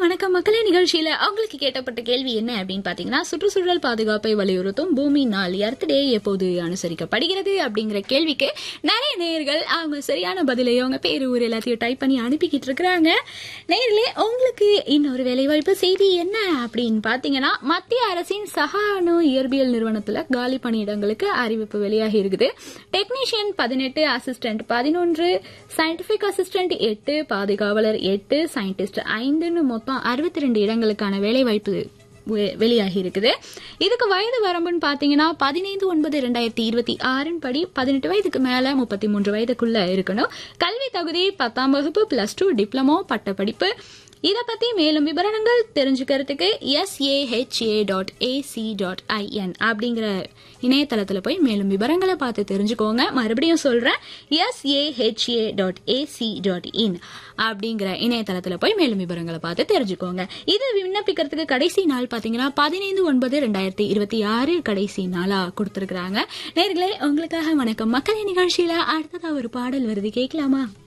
வணக்கம் மக்களே நிகழ்ச்சியில அவங்களுக்கு கேட்டப்பட்ட கேள்வி என்ன அப்படின்னு பாத்தீங்கன்னா சுற்றுச்சூழல் பாதுகாப்பை வலியுறுத்தும் பூமி நாள் எர்த் டே எப்போது அனுசரிக்கப்படுகிறது அப்படிங்கிற கேள்விக்கு நிறைய நேயர்கள் அவங்க சரியான பதிலை அவங்க பேரு ஊர் எல்லாத்தையும் டைப் பண்ணி அனுப்பிக்கிட்டு இருக்கிறாங்க நேரிலே உங்களுக்கு இன்னொரு வேலைவாய்ப்பு செய்தி என்ன அப்படின்னு பாத்தீங்கன்னா மத்திய அரசின் சக அணு இயற்பியல் நிறுவனத்துல காலி பணியிடங்களுக்கு அறிவிப்பு வெளியாகி இருக்குது டெக்னீஷியன் பதினெட்டு அசிஸ்டன்ட் பதினொன்று சயின்டிபிக் அசிஸ்டன்ட் எட்டு பாதுகாவலர் எட்டு சயின்டிஸ்ட் ஐந்துன்னு மொத்தம் அறுபத்தி ரெண்டு இடங்களுக்கான வேலைவாய்ப்பு வெ- வெளியாகி இருக்குது இதுக்கு வயது வரம்புன்னு பாத்தீங்கன்னா பதினைந்து ஒன்பது ரெண்டாயிரத்தி இருபத்தி ஆறின் படி பதினெட்டு வயதுக்கு மேல முப்பத்தி மூன்று வயதுக்குள்ள இருக்கணும் கல்வி தகுதி பத்தாம் வகுப்பு பிளஸ் டூ டிப்ளமோ பட்டப்படிப்பு இதை பத்தி மேலும் விவரங்கள் தெரிஞ்சுக்கிறதுக்கு SAHA dot AC dot IN அப்படிங்கிற இணையதளத்துல போய் மேலும் விவரங்களை பார்த்து தெரிஞ்சுக்கோங்க மறுபடியும் சொல்றேன் SAHA dot AC dot in அப்படிங்கிற இணையதளத்துல போய் மேலும் விவரங்களை பார்த்து தெரிஞ்சுக்கோங்க இது விண்ணப்பிக்கிறதுக்கு கடைசி நாள் பாத்தீங்கன்னா பதினைந்து ஒன்பது ரெண்டாயிரத்தி இருபத்தி ஆறு கடைசி நாளா கொடுத்திருக்கிறாங்க நேர்களே உங்களுக்காக வணக்கம் மக்களின் நிகழ்ச்சியில அடுத்ததா ஒரு பாடல் வருது கேட்கலாமா